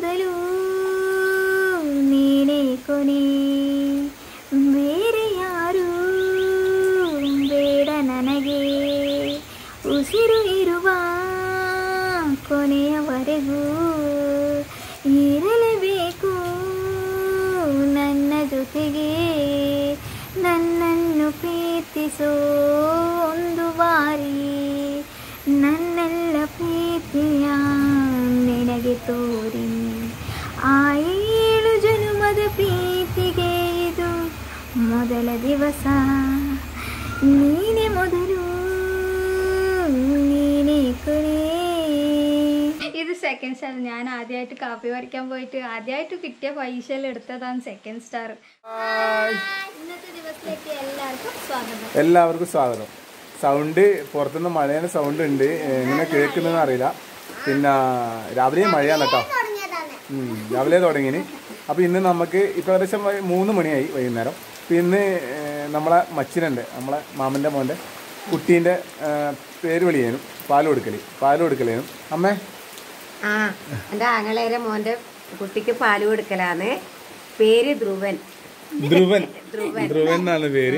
ಮೊದಲು ನೀನೇ ಕೊನೆ ಬೇರೆ ಯಾರು ಬೇಡ ನನಗೆ ಉಸಿರು ಇರುವ ಕೊನೆಯವರೆಗೂ ಇರಲೇಬೇಕು ನನ್ನ ಜೊತೆಗೆ ನನ್ನನ್ನು ಪ್ರೀತಿಸೋ ಒಂದು ಬಾರಿ ನನ್ನೆಲ್ಲ ಪ್ರೀತಿಯ ನಿನಗೆ ತೋರಿ ಆ ಏಳು ಜನುಮದ ಪ್ರೀತಿಗೆ ಇದು ಮೊದಲ ದಿವಸ ನೀನೆ ಮೊದಲು നീനെ കൊറേ ഇത് സെക്കൻഡ് സ്റ്റാർ ഞാൻ ആദ്യമായിട്ട് കാപ്പി പറിക്കാൻ പോയിട്ട് ആദ്യമായിട്ട് കിട്ടിയ പൈസയിൽ എടുത്തതാണ് സെക്കൻഡ് സ്റ്റാർ ഇന്നത്തെ ദിവസത്തിലേക്ക് എല്ലാവർക്കും സ്വാഗതം എല്ലാവർക്കും സ്വാഗതം സൗണ്ട് പുറത്തുനിന്ന് മഴയുടെ സൗണ്ട് ഉണ്ട് എങ്ങനെ കേൾക്കുന്നതെന്ന് അറിയില്ല പിന്നെ രാവിലെ മഴയാണ് കേട്ടോ ഉം, രാവിലെ തുടങ്ങിന് അപ്പോൾ ഇന്ന് നമുക്ക് ഇപ്പോൾ ഏകദേശം വൈ- മൂന്ന് മണിയായി വൈകുന്നേരം അപ്പോൾ ഇന്ന് ഏഹ്, നമ്മളെ മച്ചിനുണ്ട് നമ്മളെ മാമൻ്റെ മോൻ്റെ കുട്ടീൻ്റെ ഏഹ്, പേര് വിളിയേനും പാൽ കൊടുക്കൽ പാൽ കൊടുക്കലേനും അമ്മേ ആ എൻ്റെ ആങ്ങളേരെ മോൻ്റെ കുട്ടിക്ക് പാല് കൊടുക്കലാന്ന് പേര് ധ്രുവൻ ധ്രുവൻ ധ്രുവൻ എന്നാണ് പേര്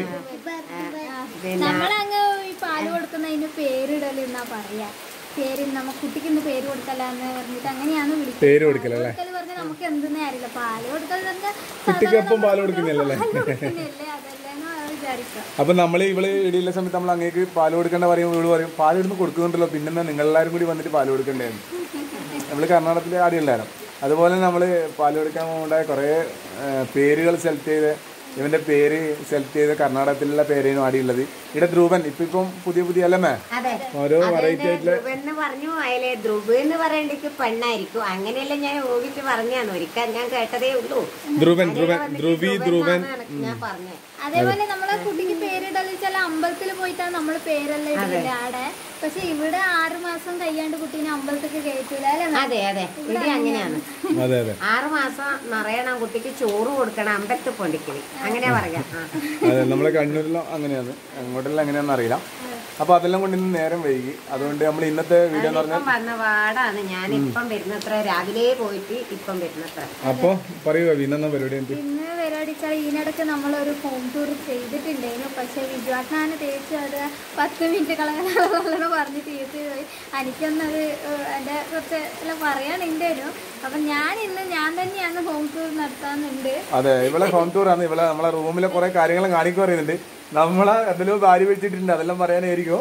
പിന്നെ നമ്മളങ്ങ് ഈ പാല് കൊടുക്കുന്നതിന് പേരിടൽ എന്നാ പറയാ പേര് നമ്മ കുട്ടിക്ക് ഇന്ന് പേര് കൊടുക്കലാന്ന് പറഞ്ഞിട്ട് അങ്ങനെയാണ് വിളിക്കുന്നത് പേര് കൊടുക്കലല്ലേ കൊടുക്കല് പറഞ്ഞാൽ നമുക്ക് എന്തെന്നേ അറിയില്ല പാല് കൊടുക്കൽ പറഞ്ഞാൽ കുട്ടിക്ക് എപ്പം പാൽ കൊടുക്കുന്നില്ലല്ലേ കൊടുക്കുന്നില്ലേ അതല്ലേന്ന് വിചാരിക്കാം അപ്പം നമ്മൾ ഇവള് ഇടിയുള്ള സമയത്ത് നമ്മൾ അങ്ങേക്ക് പാൽ കൊടുക്കേണ്ട പറയുമ്പോൾ ഇവള് പറയും പാൽ ഇടുന്ന് കൊടുക്കുന്നുണ്ടല്ലോ പിന്നെ നിങ്ങളെല്ലാവരും കൂടി വന്നിട്ട് പാൽ കൊടുക്കണ്ടായിരുന്നു നമ്മൾ കർണാടകത്തിലെ ആടിയുണ്ടായിരുന്നു അതുപോലെ നമ്മൾ പാൽ കൊടുക്കാൻ ഉണ്ടായ കുറേ പേരുകൾ സെലക്ട് ചെയ്ത് ഇവന്റെ പേര് സെലക്ട് ചെയ്ത് കർണാടകത്തിലുള്ള പേരേനും ആടിയുള്ളത് ഇവിടെ ധ്രുവൻ ഇപ്പം ഇപ്പം പുതിയ പുതിയ അല്ലമ്മേ അതെ ഓരോ വെറൈറ്റി ആയിട്ടുള്ള ധ്രുവൻ എന്ന് പറഞ്ഞു അതിലെ ധ്രുവ് എന്ന് പറയണ്ടെങ്കിൽ പെണ്ണായിരിക്കും അങ്ങനെയല്ല ഞാൻ ഊഹിച്ച് പറഞ്ഞാണ് ഒരിക്കൽ ഞാൻ കേട്ടതേ ഉള്ളൂ ധ്രുവൻ ധ്രുവൻ ധ്രുവി ധ്രുവൻ എന്നാണ് ഞാൻ പറഞ്ഞത് അതേപോലെ നമ്മളെ കുട്ടിക്ക് പേരിടൽ ചില അമ്പലത്തിൽ പോയിട്ടാണ് നമ്മൾ പേരെല്ലാം ഇടില്ല ആടെ പക്ഷെ ഇവിടെ ആറ് മാസം കഴിയാണ്ട് കുട്ടീനെ അമ്പലത്തേക്ക് കയറ്റൂല അല്ലെ അതെ അതെ ഇവിടെ അങ്ങനെയാണ് അതെ അതെ ആറ് മാസം നിറയണം കുട്ടിക്ക് ചോറ് കൊടുക്കണം അമ്പലത്തിൽ പൊണ്ടിക്കല് അങ്ങനെ പറയാം ആ. അതെ നമ്മളെ കണ്ണൂരിലും അങ്ങനെയാണ് അങ്ങോട്ടെല്ലാം എങ്ങനെയാണെന്ന് അറിയില്ല അപ്പോൾ അതെല്ലാം കൊണ്ട് ഇന്ന് നേരം വൈകി അതുകൊണ്ട് നമ്മൾ ഇന്നത്തെ വീഡിയോ എന്ന് പറഞ്ഞാൽ ഇപ്പം വന്ന പാടാണ് ഞാൻ ഇപ്പം വരുന്നത്ര രാവിലെ പോയിട്ട് ഇപ്പം വരുന്നത്ര അപ്പോൾ പറയുക ഇന്നെന്ന പരിപാടി എന്ത് ഇന്ന് പരിപാടിച്ചാൽ ഇതിനിടയ്ക്ക് നമ്മളൊരു ഹോം ടൂർ ചെയ്തിട്ടുണ്ടായിരുന്നു പക്ഷെ വിജുവാട്ടനാണ് തേച്ച് അത് പത്ത് മിനിറ്റ് കളകളെന്ന് പറഞ്ഞ് തീർത്ത് പോയി എനിക്കൊന്നത് എൻ്റെ കുറച്ച് എല്ലാം പറയാനുണ്ടായിരുന്നു അപ്പം ഞാൻ ഇന്ന് ഞാൻ തന്നെയാണ് ഹോം ടൂർ നടത്താനുണ്ട് അതെ ഇവളെ ഹോം ടൂർ ആണ് ഇവളെ നമ്മളെ റൂമിലെ കുറെ കാര്യങ്ങൾ കാണിക്കും പറയുന്നുണ്ട് നമ്മളെ എന്തെല്ലോ ഭാര്യ വെച്ചിട്ടുണ്ട് അതെല്ലാം പറയാനായിരിക്കും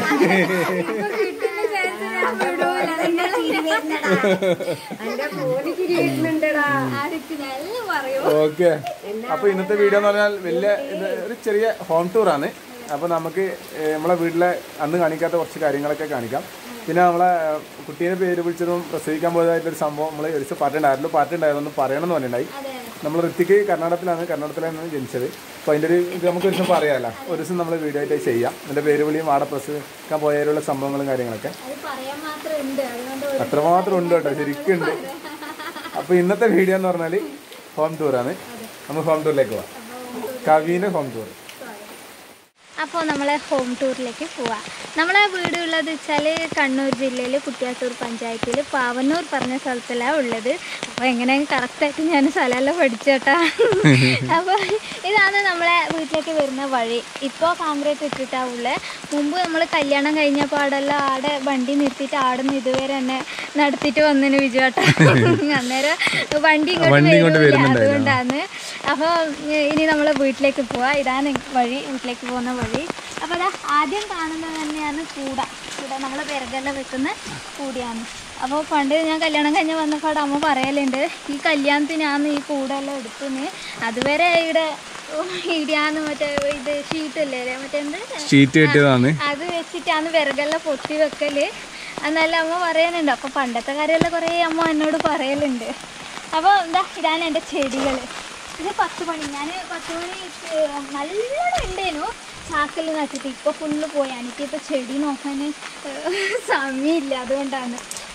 കിട്ടുന്ന chance ഞാൻ വിടൂല. എന്റെ ഫോണിൽ ചിരി വരുന്നുണ്ടടാ ആർക്ക് ഞാൻ എല്ലാം പറയൂ ഓക്കെ അപ്പൊ ഇന്നത്തെ വീഡിയോ എന്ന് പറഞ്ഞാൽ വലിയ ഇത് ഒരു ചെറിയ ഹോം ടൂർ ആണ് അപ്പൊ നമുക്ക് ഏഹ്, നമ്മളെ വീട്ടിലെ അന്ന് കാണിക്കാത്ത കുറച്ച് കാര്യങ്ങളൊക്കെ കാണിക്കാം പിന്നെ നമ്മളെ ഏഹ്, കുട്ടീനെ പേര് വിളിച്ചതും പ്രസവിക്കാൻ പോയതായിട്ടൊരു സംഭവം നമ്മൾ ഒരു ദിവസം പാർട്ടി ഉണ്ടായിരുന്നു പാർട്ടി ഉണ്ടായതൊന്നും പറയണമെന്ന് പറഞ്ഞിട്ടുണ്ടായി അതെ നമ്മൾ ഋത്തിക്ക് കർണാടകത്തിലാണ് കർണാടകത്തിലാണ് ജനിച്ചത് അപ്പോൾ അതിൻ്റെ ഒരു ഇത് നമുക്ക് ഒരു ദിവസം പറയാമല്ലോ ഒരു ദിവസം നമ്മൾ വീഡിയോ ആയിട്ട് ചെയ്യാം എൻ്റെ പേര് വിളിയും ആടെ പ്രസവിക്കാൻ പോയതിലുള്ള സംഭവങ്ങളും കാര്യങ്ങളൊക്കെ അത് പറയാൻ മാത്രം ഉണ്ട് അതുകൊണ്ട് ഒരു അത്രമാത്രം ഉണ്ട് കേട്ടോ ശരിക്കും ഉണ്ട് അപ്പോൾ ഇന്നത്തെ വീഡിയോ എന്ന് പറഞ്ഞാൽ ഹോം ടൂറാണ് നമുക്ക് ഹോം ടൂറിലേക്ക് പോവാം കവീൻ്റെ ഹോം ടൂർ അപ്പോൾ നമ്മളെ ഹോം ടൂറിലേക്ക് പോവാം നമ്മളെ വീട് ഉള്ളത് വെച്ചാൽ കണ്ണൂർ ജില്ലയിൽ കുട്ടിയാട്ടൂർ പഞ്ചായത്തിൽ പാവന്നൂർ പറഞ്ഞ സ്ഥലത്തിലാണ് ഉള്ളത് അപ്പോൾ എങ്ങനെ കറക്റ്റായിട്ട് ഞാൻ സ്ഥലമെല്ലാം പഠിച്ചേട്ടാ അപ്പോൾ ഇതാണ് നമ്മളെ വീട്ടിലേക്ക് വരുന്ന വഴി ഇപ്പോൾ കോൺക്രീറ്റ് ഇട്ടിട്ടാണ് ഉള്ളത് മുമ്പ് നമ്മൾ കല്യാണം കഴിഞ്ഞ പാടെല്ലാം ആടെ വണ്ടി നിർത്തിയിട്ട് ആടെ നിന്ന് ഇതുവരെ തന്നെ നടത്തിയിട്ട് വന്നതിന് വിജുവേട്ടാ അന്നേരം വണ്ടി ഇങ്ങോട്ട് വരില്ല അതുകൊണ്ടാണ് അപ്പോൾ ഇനി നമ്മൾ വീട്ടിലേക്ക് പോവാം ഇതാണ് വഴി വീട്ടിലേക്ക് പോകുന്ന വഴി അപ്പോൾ അതാ ആദ്യം കാണുന്നത് തന്നെയാണ് കൂട കൂട നമ്മൾ വിറകെല്ലാം വെക്കുന്ന കൂടിയാണ് അപ്പോൾ പണ്ട് ഞാൻ കല്യാണം കഴിഞ്ഞ് വന്നപ്പോൾ അമ്മ പറയലുണ്ട് ഈ കല്യാണത്തിനാണ് ഈ കൂടെല്ലാം എടുക്കുന്നത് അതുവരെ ഇവിടെ ഇടിയാന്ന് മറ്റേ ഇത് ഷീറ്റല്ലേ മറ്റേ എന്ത് ഷീറ്റ് കെട്ടിയതാണ് അത് വെച്ചിട്ടാണ് വിറകെല്ലാം പൊട്ടി വെക്കല് എന്നെല്ലാം അമ്മ പറയുന്നുണ്ട് അപ്പോൾ പണ്ടത്തെ കാര്യമെല്ലാം കുറേ അമ്മ എന്നോട് പറയലുണ്ട് അപ്പോൾ എന്താ ഇതാണ് എൻ്റെ ചെടികൾ ഇത് പത്ത് മണി ഞാൻ പത്ത് മണി ഏഹ്, നല്ലോണം ഉണ്ടേനു ചാക്കിൽ നട്ടിട്ട് ഇപ്പോൾ ഫുള്ള് പോയി എനിക്കിപ്പോൾ ചെടി നോക്കാൻ ഏഹ്, സമയമില്ല അതുകൊണ്ടാണ്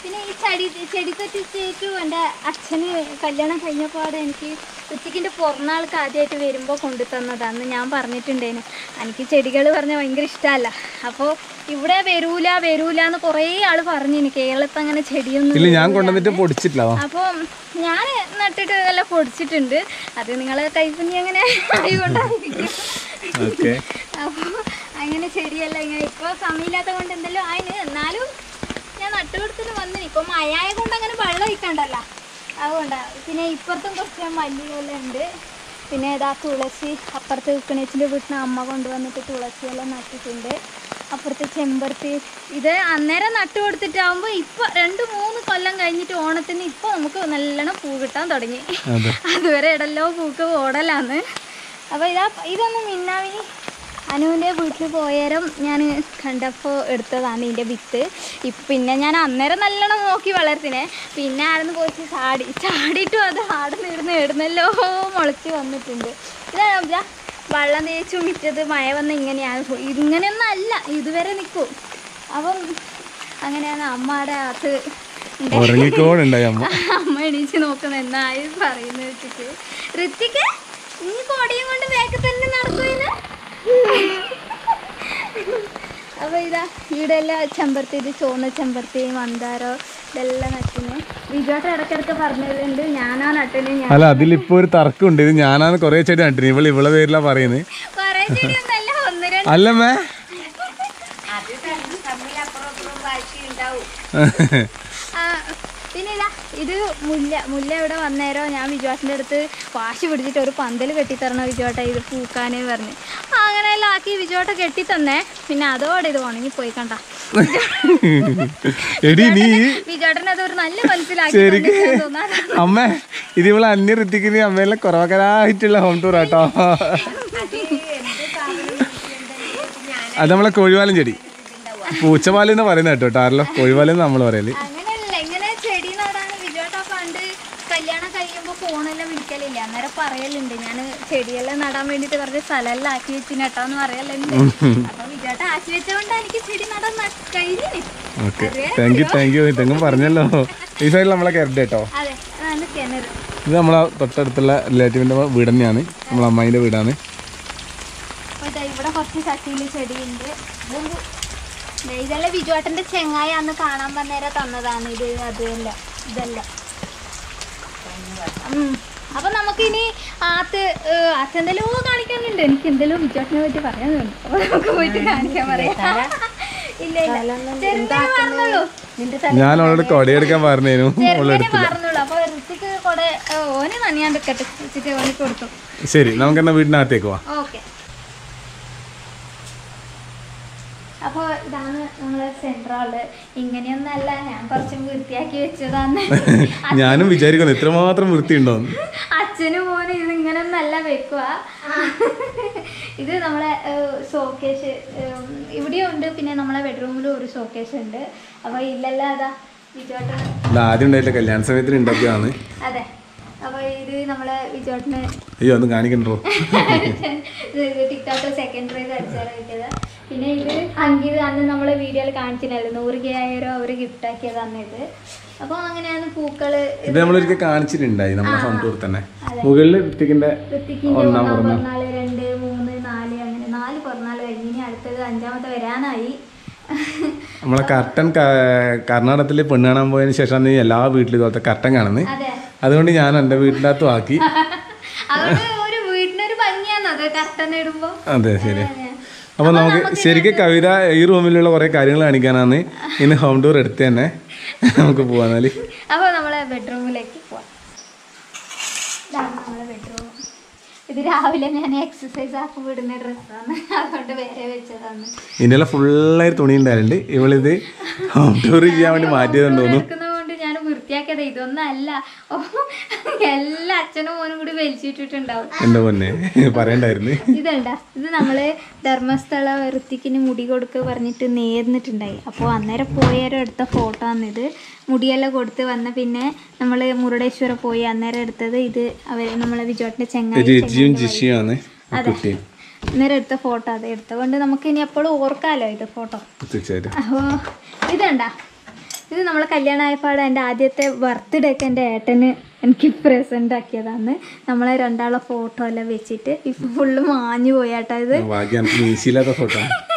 പിന്നെ ഈ ചെടി ചെടിപ്പറ്റിച്ചേക്കും എൻ്റെ അച്ഛന് കല്യാണം കഴിഞ്ഞപാട് എനിക്ക് ഉച്ചക്കിൻ്റെ പിറന്നാൾക്ക് ആദ്യമായിട്ട് വരുമ്പോൾ കൊണ്ടു തന്നതാണ് ഞാൻ പറഞ്ഞിട്ടുണ്ടേനു എനിക്ക് ചെടികൾ പറഞ്ഞാൽ ഭയങ്കര ഇഷ്ടമല്ല അപ്പോൾ ഇവിടെ വരൂല വരൂല എന്ന് കുറേ ആൾ പറഞ്ഞിന് കേരളത്തിൽ അങ്ങനെ ചെടിയൊന്നും ഇല്ല ഞാൻ കൊണ്ടുവന്നിട്ട് പൊടിച്ചിട്ടില്ല അതാ. അപ്പോൾ ഞാൻ നട്ടിട്ട് എല്ലാം പൊടിച്ചിട്ടുണ്ട് അത് നിങ്ങളെ കൈപ്പുണ്യം അങ്ങനെ ആയതുകൊണ്ടായിരിക്കും ഓക്കെ അപ്പോൾ അങ്ങനെ ചെടിയെല്ലാം ഇങ്ങനെ ഇപ്പോൾ സമയമില്ലാത്ത കൊണ്ട് എന്തെല്ലാം അതിന് എന്നാലും ഞാൻ നട്ടുകൊടുത്തിന് വന്നിന് ഇപ്പോൾ മഴയായ കൊണ്ട് അങ്ങനെ വെള്ളം ഒഴിക്കണ്ടല്ലോ അതുകൊണ്ടാണ് പിന്നെ ഇപ്പുറത്തും കുറച്ച് മല്ലികളെല്ലാം ഉണ്ട് പിന്നെ ഇതാ തുളസി അപ്പുറത്ത് വിൽക്കണേച്ചിൻ്റെ വീട്ടിൽ നിന്ന് അമ്മ കൊണ്ടുവന്നിട്ട് തുളസിയെല്ലാം നട്ടിട്ടുണ്ട് അപ്പുറത്ത് ചെമ്പരത്തി ഇത് അന്നേരം നട്ടു കൊടുത്തിട്ടാകുമ്പോൾ ഇപ്പോൾ രണ്ട് മൂന്ന് കൊല്ലം കഴിഞ്ഞിട്ട് ഓണത്തിന് ഇപ്പോൾ നമുക്ക് നല്ലോണം പൂ കിട്ടാൻ തുടങ്ങി അതെ അതുവരെ ഇടല്ലോ പൂക്ക് ഓടലാന്ന് അപ്പോൾ ഇതാ ഇതൊന്നും മിന്നാവി അനുവിൻ്റെ വീട്ടിൽ പോയേരം ഞാൻ കണ്ടപ്പോൾ എടുത്തതാണ് ഇതിൻ്റെ വിത്ത് ഇപ്പം പിന്നെ ഞാൻ അന്നേരം നല്ലോണം നോക്കി വളർത്തിനെ പിന്നെ ആരെന്ന് പോയിട്ട് ചാടി ചാടിയിട്ടും അത് ആടെ നേടുന്ന ഇടുന്നല്ലോ മുളച്ച് വന്നിട്ടുണ്ട് ഇതാണ് ഇതാ വെള്ളം തേച്ചു മിറ്റത് മഴ വന്ന് ഇങ്ങനെയാണ് പോയി ഇങ്ങനെയൊന്നും അല്ല ഇതുവരെ നിൽക്കും അപ്പം അങ്ങനെയാണ് അമ്മയുടെ അത് ഉണ്ട്. ഉറങ്ങിക്കോടുണ്ടായി അമ്മ അമ്മ എണീച്ച് നോക്കുന്ന എന്നായി പറയുന്നത് വെച്ചിട്ട് ഋത്തിക്ക് നീ കൊടിയും കൊണ്ട് വേഗം തന്നെ നടക്കുവിന് അപ്പൊ ഇതാ ഇവിടെ എല്ലാം ചെമ്പരത്തി ഇത് ചുവന്ന ചെമ്പരത്തി മന്ദാരോ ഇതെല്ലാം നട്ടിന് വിജോട്ട് ഇടയ്ക്കിടയ്ക്ക് പറഞ്ഞിട്ടുണ്ട് ഞാനാ നട്ടിന് ഞാൻ അല്ല അതിലിപ്പോ ഒരു തർക്കമുണ്ട് ഇത് ഞാനാണ് കൊറേ ചെടി നട്ടിന് ഇവള് ഇവളെ പേരിലാ പറയുന്നത് കൊറേ ചെടിയൊന്നല്ല ഒന്ന് രണ്ട് അല്ലമ്മേ അത് തമ്മിൽ തമ്മിൽ അപ്പുറം അപ്പുറം വാശി ഉണ്ടാവും ആ, പിന്നെ ഇതാ ഇത് മുല്ല മുല്ല ഇവിടെ വന്നേരോ ഞാൻ വിജുവാസിൻ്റെ അടുത്ത് വാശി പിടിച്ചിട്ട് ഒരു പന്തൽ കെട്ടിത്തരണം വിജുവാട്ട ഇത് പൂക്കാനേ പറഞ്ഞ് ആ, അങ്ങനെ എല്ലാം ആക്കി വിജുവാട്ട കെട്ടിത്തന്നേ പിന്നെ അതോടെ ഇത് ഉണങ്ങിപ്പോയി കണ്ട എടി നീ വിജുവാട്ടൻ അത് ഒരു നല്ല മനസ്സിലാക്കി ശരിക്ക് തന്നിട്ട് തോന്നാതെ അമ്മ ഇത് ഇവളെ അന്യ ഋത്തിക്കിന് അമ്മയെല്ലാം കുറവകരായിട്ടുള്ള ഹോം ടൂർ ആട്ടോ അത് നമ്മളെ കോഴിവാലൻ ചെടി പൂച്ചപാലം എന്ന് പറയുന്നത് കേട്ടോ ടാറിലോ കോഴിവാലം നമ്മൾ പറയല് അങ്ങനെയല്ല ഇങ്ങനെ ചെടി നടാൻ വിജുവാട്ട പണ്ട് കല്യാണം കഴിയുമ്പോൾ ഫോണെല്ലാം വിളിക്കലില്ല അന്നേരം പറയലുണ്ട് ഞാൻ ചെടിയെല്ലാം നടാൻ വേണ്ടിയിട്ട് കുറച്ച് സ്ഥലമെല്ലാം ആക്കി വെച്ചിന് കേട്ടോന്ന് പറയലുണ്ട് അപ്പൊ വിജുവാട്ട ആക്കി വെച്ചോണ്ട് എനിക്ക് ചെടി നടാൻ ന- കഴിഞ്ഞിന് okay thank you thank you ഇതെങ്കിലും പറഞ്ഞല്ലോ ഈ സൈഡിൽ നമ്മളെ കരട് കേട്ടോ അതെ അതാണ് കിണർ ഇത് നമ്മളെ തൊട്ടടുത്തുള്ള റിലേറ്റീവിൻ്റെ വീട് തന്നെയാണ് നമ്മളെ അമ്മായിൻ്റെ വീടാണ് അപ്പൊ ഇതാ ഇവിടെ കുറച്ച് ചട്ടിയിൽ ചെടിയുണ്ട് ഇത് ദേ ഇതെല്ലാം ബിജുവാട്ടന്റെ ചെങ്ങായി അന്ന് കാണാൻ വന്നേരം തന്നതാണ് ഇത് അതല്ല ഇതല്ല ഉം. അപ്പൊ നമുക്കിനി ആത്ത് ഏഹ്, ആത്ത് എന്തെല്ലോ കാണിക്കാനുണ്ട് എനിക്ക് എന്തെല്ലോ ബിജുവാട്ടിനെ പറ്റി പറയാനുണ്ട് അപ്പൊ നമുക്ക് പോയിട്ട് കാണിക്കാൻ പറയാം ഇല്ല ഇല്ല ചെറുങ്ങനെ പറഞ്ഞോളൂ ഞാൻ അവളോട് കൊടയെടുക്കാൻ പറഞ്ഞേനു ചെറുങ്ങനെ പറഞ്ഞോളൂ അപ്പൊ ഋത്തിക്ക് കൂടെ ഓന് നനിയാണ്ടിക്കട്ടെ വെച്ചിട്ട് ഓന് കൊടുത്തു ശരി നമുക്കെന്നാ വീടിനകത്തേക്ക് പോവാം ഓക്കെ അപ്പോൾ ഇതാണ് നമ്മളെ സെൻട്രാള് ഇങ്ങനെയൊന്നല്ല ഞാൻ കുറച്ചും വൃത്തിയാക്കി വെച്ചതാണ് ഞാനും വിചാരിക്കുന്നു ഇത്രമാത്രം വൃത്തിയുണ്ടോന്ന് അച്ഛനും മോനും ഇത് ഇങ്ങനെയൊന്നല്ല വെക്കുക ഇത് നമ്മളെ ഷോക്കേസ് ഇവിടെയും ഉണ്ട് പിന്നെ നമ്മളെ ബെഡ്റൂമിലും ഒരു ഷോക്കേസ് ഉണ്ട് അപ്പോൾ ഇല്ലല്ല അതാ വിജോട്ടൻ ഇത് ആദ്യം ഉണ്ടായില്ല കല്യാണ സമയത്തിന് ഉണ്ടാക്കിയതാണ് അതെ അപ്പോൾ ഇത് നമ്മളെ വിജോട്ടന് അയ്യോ ഒന്നും കാണിക്കണ്ടോ ടിക്ടോക്ക് സെക്കൻഡ് പ്രൈസ് അടിച്ചാൽ കിട്ടിയത് പിന്നെ ഇത് അങ്കിത് അന്ന് നമ്മൾ വീഡിയോയിൽ കാണിച്ചില്ലല്ലോ നൂറ് കെ ആയിരം അവർ ഗിഫ്റ്റ് ആക്കിയതാണ് ഇത് അപ്പോൾ അങ്ങനെയാണ് പൂക്കള് ഇത് നമ്മളൊരിക്കൽ കാണിച്ചിട്ടുണ്ടായി നമ്മുടെ ഹോം ടൂർ തന്നെ മുകളിൽ ഋത്തിക്കിന്റെ ഋത്തിക്കിന്റെ ഒന്നാം ഒന്നാം പിറന്നാൾ പിറന്നാള് രണ്ട് മൂന്ന് നാല് അങ്ങനെ നാല് പിറന്നാൾ കഴിഞ്ഞ് ഇനി അടുത്തത് അഞ്ചാമത്തെ വരാനായി നമ്മളെ കർട്ടൻ കർണാടകത്തിൽ പെണ്ണ് കാണാൻ പോയതിന് ശേഷമാണ് ഈ എല്ലാ വീട്ടിലും ഇതുപോലത്തെ കർട്ടൻ കാണുന്നത് അതെ അതുകൊണ്ട് ഞാൻ എൻ്റെ വീട്ടിൻ്റെ അകത്തും ആക്കി അതുകൊണ്ട് ഒരു വീടിനൊരു ഭംഗിയാണ് അത് കർട്ടൻ ഇടുമ്പോ അതെ ശരി അപ്പോൾ നമുക്ക് ശരിക്കും കവിത ഈ റൂമിലുള്ള കുറേ കാര്യങ്ങൾ കാണിക്കാനാണ് ഇന്ന് ഹോം ടൂർ എടുത്ത് തന്നെ നമുക്ക് പോവാന്നാല് അപ്പോൾ നമ്മളെ ബെഡ്റൂമിലേക്ക് പോവാം ഇതാണ് നമ്മളെ ബെഡ്റൂം ഇത് രാവിലെ ഞാൻ എക്സസൈസ് ആക്കി വിടുന്ന ഡ്രസ്സാണ് അതുകൊണ്ട് വേറെ വെച്ചതാണ് ഇതിനെല്ലാം ഫുള്ളായി തുണി ഉണ്ടായിട്ടുണ്ട് ഇവളിത് ഹോം ടൂർ ചെയ്യാൻ വേണ്ടി മാറ്റിയതെന്ന് തോന്നുന്നു എടുക്കുന്നതുകൊണ്ട് ഞാൻ വൃത്തിയാക്കിയത് ഇതൊന്നും അല്ല ഓ, എല്ലാ അച്ഛനും മോനും കൂടി വലിച്ചിട്ടിട്ടുണ്ടാവും എൻ്റെ പൊന്നെ പറയണ്ടായിരുന്നു ഇതണ്ട ഇത് നമ്മള് ധർമ്മസ്ഥല വൃത്തിക്കിന് മുടി കൊടുക്കുക പറഞ്ഞിട്ട് നേർന്നിട്ടുണ്ടായി അപ്പോൾ അന്നേരം പോയാലും എടുത്ത ഫോട്ടോ ആണിത് മുടിയെല്ലാം കൊടുത്ത് വന്ന പിന്നെ നമ്മൾ മുരുടേശ്വരം പോയി അന്നേരം എടുത്തത് ഇത് അവർ നമ്മളെ വിജോട്ടിന്റെ ചെങ്ങായി രജിയും ജിഷിയുമാണ് ആ കുട്ടിയും അന്നേരം എടുത്ത ഫോട്ടോ അത് എടുത്തുകൊണ്ട് നമുക്ക് ഇനി എപ്പോഴും ഓർക്കാലോ ഇത് ഫോട്ടോ തീർച്ചയായിട്ടും അപ്പോൾ ഇതണ്ട ഇത് നമ്മളെ കല്യാണമായപ്പാട് എൻ്റെ ആദ്യത്തെ ബർത്ത്ഡേ ഒക്കെ എൻ്റെ ഏട്ടന് എനിക്ക് പ്രസൻ്റ് ആക്കിയതാണ് നമ്മളെ രണ്ടാളെ ഫോട്ടോ എല്ലാം വെച്ചിട്ട് ഇപ്പം ഫുള്ള് മാഞ്ഞു പോയാട്ടോ ഇത് ഭാഗ്യം മീശില്ലാത്ത ഫോട്ടോ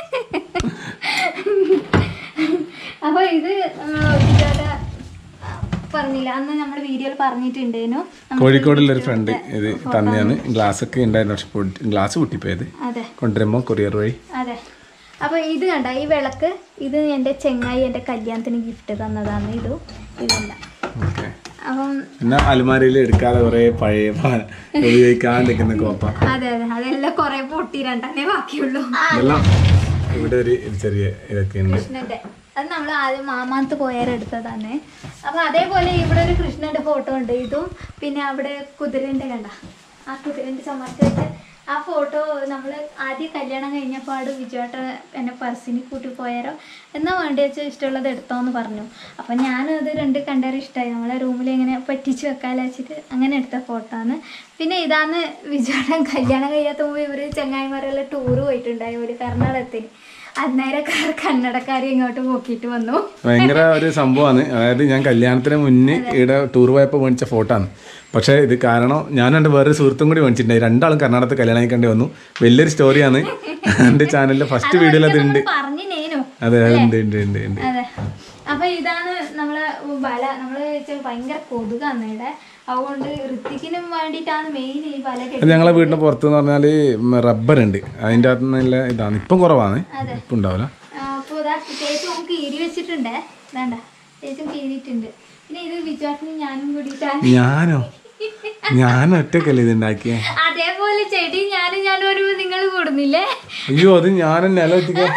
അപ്പോൾ ഇത് വിജയുടെ പറഞ്ഞില്ല അന്ന് നമ്മൾ വീഡിയോയിൽ പറഞ്ഞിട്ടുണ്ടേനു നമ്മ- കോഴിക്കോടുള്ള ഒരു ഫ്രണ്ട് ഇത് തന്നെയാണ് ഗ്ലാസ് ഒക്കെ ഉണ്ടായിരുന്നു പക്ഷെ പൊട്ടി- ഗ്ലാസ് പൊട്ടിപ്പോയത് അതെ കൊണ്ടുവരുമ്പോൾ കൊറിയർ വഴി അതെ അപ്പോൾ ഇത് കണ്ട ഈ വിളക്ക് ഇത് എൻ്റെ ചെങ്ങായി എൻ്റെ കല്യാണത്തിന് ഗിഫ്റ്റ് തന്നതാണ് ഇത് ഇതല്ല ഓക്കെ അപ്പം പിന്നെ അലുമാരിയിൽ എടുക്കാതെ കുറെ പഴയ പ- ഉപയോഗിക്കാണ്ടിരിക്കുന്ന കോപ്പ അതെ അതെ അതെല്ലാം കുറെ പൊട്ടി രണ്ടെണ്ണേ ബാക്കിയുള്ളൂ ഇതെല്ലാം ഇവിടെ ഒരു ചെറിയ ഇതൊക്കെ ഉണ്ട് കൃഷ്ണന്റെ അത് നമ്മൾ ആദ്യം മാമാന്ത് പോയാൽ എടുത്തതാണ് അപ്പൊ അതേപോലെ ഇവിടെ ഒരു കൃഷ്ണന്റെ ഫോട്ടോ ഉണ്ട് ഇതും പിന്നെ അവിടെ കുതിരന്റെ കണ്ട ആ കുതിരന്റെ ചുമത്ത് വെച്ച് ആ ഫോട്ടോ നമ്മൾ ആദ്യം കല്യാണം കഴിഞ്ഞപ്പാട് വിജുവേട്ട എന്നെ പർസിന് കൂട്ടി പോയാരോ എന്നാ വേണ്ടി വെച്ചാൽ ഇഷ്ടമുള്ളത് എടുത്തോന്ന് പറഞ്ഞു അപ്പം ഞാനത് രണ്ട് കണ്ടേറെ ഇഷ്ടമായി നമ്മളെ റൂമിൽ ഇങ്ങനെ പറ്റിച്ച് വെക്കാല വെച്ചിട്ട് അങ്ങനെ എടുത്ത ഫോട്ടോ ആണ് പിന്നെ ഇതാണ് വിജുവേട്ടൻ കല്യാണം കഴിയാത്ത മുമ്പ് ഇവർ ചങ്ങായിമാരെല്ലാം ടൂറ് പോയിട്ടുണ്ടായി ഒരു കർണാടകത്തിന് അന്നേരം കന്നടക്കാരി ഇങ്ങോട്ട് പോക്കിയിട്ട് വന്നു ഭയങ്കര ഒരു സംഭവമാണ് അതായത് ഞാൻ കല്യാണത്തിന് മുന്നേ ഇവിടെ ടൂർ പോയപ്പോൾ മേടിച്ച ഫോട്ടോ ആണ് പക്ഷേ ഇത് കാരണം ഞാൻ എൻ്റെ വേറൊരു സുഹൃത്തും കൂടി മേടിച്ചിട്ടുണ്ടായി രണ്ടാളും കർണാടകത്തിൽ കല്യാണം കഴിക്കേണ്ടി വന്നു വലിയൊരു സ്റ്റോറിയാണ് എൻ്റെ ചാനലിലെ ഫസ്റ്റ് വീഡിയോയിൽ അതുണ്ട് പറഞ്ഞിനേനു അതെ ഉണ്ട് ഉണ്ട് ഉണ്ട് ഉണ്ട് അതെ അപ്പൊ ഇതാണ് നമ്മളെ വല നമ്മള് വെച്ചാൽ ഭയങ്കര കൊതുകാണ് ഇവിടെ അതുകൊണ്ട് ഋത്തിക്കിനും വേണ്ടിയിട്ടാണ് മെയിൻ ഈ വല അത് കെട്ടി ഞങ്ങളെ വീടിൻ്റെ പുറത്ത് എന്ന് പറഞ്ഞാൽ റബ്ബർ ഉണ്ട് അതിൻ്റെ അകത്ത് നല്ല ഇതാണ് ഇപ്പം കുറവാണ് ഇപ്പം ഉണ്ടാവില്ല അപ്പൊ ഇതാ ചേച്ചി നമുക്ക് കീരി വെച്ചിട്ടുണ്ടേ വേണ്ട ചേച്ചും കീറിയിട്ടുണ്ട് പിന്നെ ഇത് വിചാട്ടിന് ഞാനും കൂടിയിട്ടാണ് ഞാനോ ഞാൻ ഒറ്റക്കല്ലേ ഇത് ഉണ്ടാക്കിയേ അതേപോലെ ചെടി ഞാനും ഞാനും ഒരു നിങ്ങൾ കൂടുന്നില്ലേ അയ്യോ അത് ഞാൻ തന്നെ അലോചിക്കാം